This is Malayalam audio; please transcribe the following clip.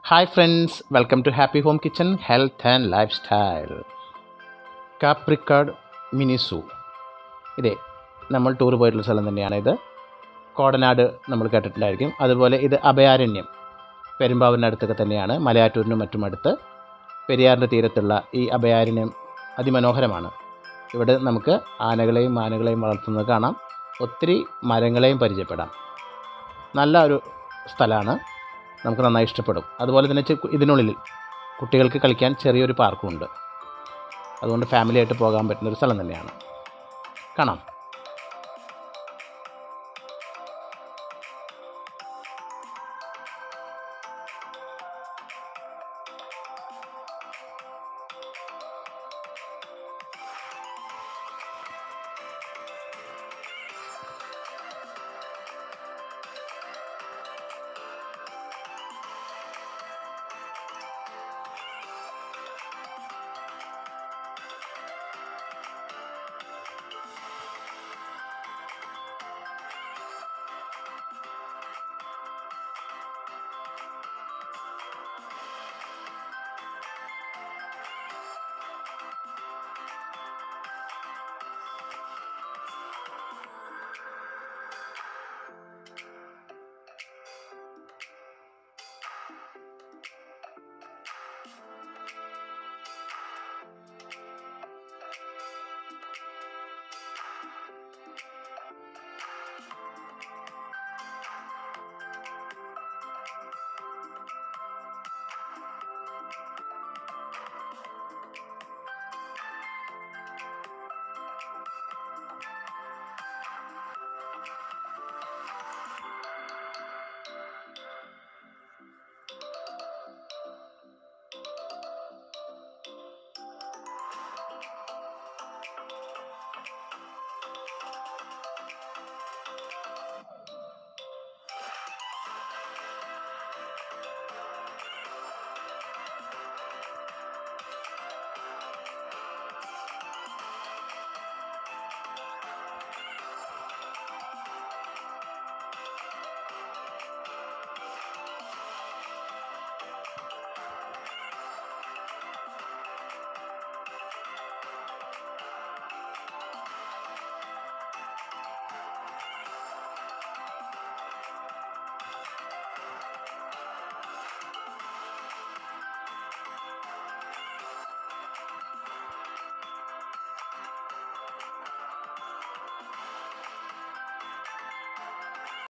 hi friends welcome to happy home kitchen health and lifestyle Kaprikkad mini zoo ഇതേ നമ്മൾ ടൂർ പോയിട്ടുള്ള സ്ഥലം തന്നെയാണ് ഇത് കോടനാട് നമ്മൾ കേട്ടിട്ടുണ്ടായിരിക്കും അതുപോലെ ഇത് അഭയാരണ്യം പെരുമ്പാവൂരിൻ്റെ അടുത്തൊക്കെ തന്നെയാണ് മലയാറ്റൂരിനും മറ്റും അടുത്ത് പെരിയാറിൻ്റെ തീരത്തുള്ള ഈ അഭയാരണ്യം അതിമനോഹരമാണ് ഇവിടെ നമുക്ക് ആനകളെയും മാനുകളെയും വളർത്തുന്നത് കാണാം ഒത്തിരി മരങ്ങളെയും പരിചയപ്പെടാം നല്ല ഒരു സ്ഥലമാണ് നമുക്ക് നന്നായി ഇഷ്ടപ്പെടും അതുപോലെ തന്നെ ചെ- ഇതിനുള്ളിൽ കുട്ടികൾക്ക് കളിക്കാൻ ചെറിയൊരു പാർക്കും ഉണ്ട് അതുകൊണ്ട് ഫാമിലി ആയിട്ട് പോകാൻ പറ്റുന്ന ഒരു സ്ഥലം തന്നെയാണ് കാണാം